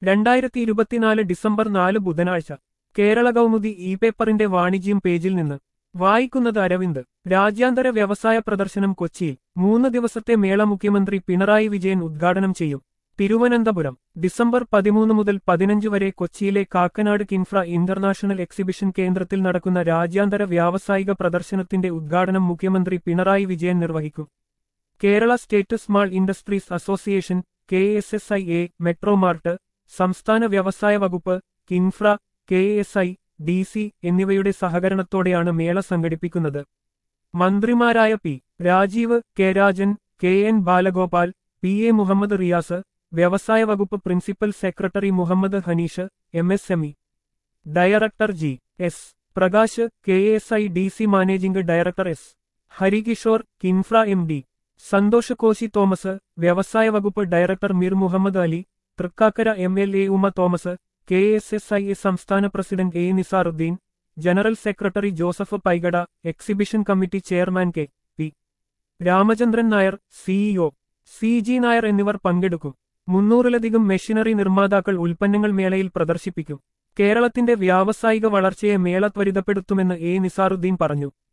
രണ്ടായിരത്തി ഇരുപത്തിനാല് ഡിസംബർ നാല് ബുധനാഴ്ച കേരള കൗമുദി ഇ പേപ്പറിന്റെ വാണിജ്യം പേജിൽ നിന്ന് വായിക്കുന്നത് അരവിന്ദ് രാജ്യാന്തര വ്യവസായ പ്രദർശനം കൊച്ചിയിൽ മൂന്ന് ദിവസത്തെ മേള മുഖ്യമന്ത്രി പിണറായി വിജയൻ ഉദ്ഘാടനം ചെയ്യും തിരുവനന്തപുരം ഡിസംബർ പതിമൂന്ന് മുതൽ പതിനഞ്ച് വരെ കൊച്ചിയിലെ കാക്കനാട് കിൻഫ്ര ഇന്റർനാഷണൽ എക്സിബിഷൻ കേന്ദ്രത്തിൽ നടക്കുന്ന രാജ്യാന്തര വ്യാവസായിക പ്രദർശനത്തിന്റെ ഉദ്ഘാടനം മുഖ്യമന്ത്രി പിണറായി വിജയൻ നിർവഹിക്കും Kerala state small industries association K S S I A Metro Mart സംസ്ഥാന വ്യവസായ വകുപ്പ് KINFRA K S I D C എന്നിവയുടെ സഹകരണത്തോടെയാണ് മേള സംഘടിപ്പിക്കുന്നത് മന്ത്രിമാരായ P Rajeev K Rajan K N Balagopal P A Muhammad Riyas വ്യവസായ വകുപ്പ് principal secretary Muhammad Hanish M S M E director G S Prakash K S I D C managing director S Harikishore KINFRA M D Santhosh Koshy Thomas വ്യവസായ വകുപ്പ് director Mir Muhammad Ali Thrikkakara M L A Uma Thomas K S S I A സംസ്ഥാന president A Nisaruddin general secretary Joseph Paigada exhibition committee chairman K P Ramachandran Nair CEO C G Nair എന്നിവർ പങ്കെടുക്കും മുന്നൂറിലധികം machinery നിർമ്മാതാക്കൾ ഉൽപ്പന്നങ്ങൾ മേളയിൽ പ്രദർശിപ്പിക്കും കേരളത്തിന്റെ വ്യാവസായിക വളർച്ചയെ മേള ത്വരിതപ്പെടുത്തുമെന്ന് എ നിസാറുദ്ദീൻ പറഞ്ഞു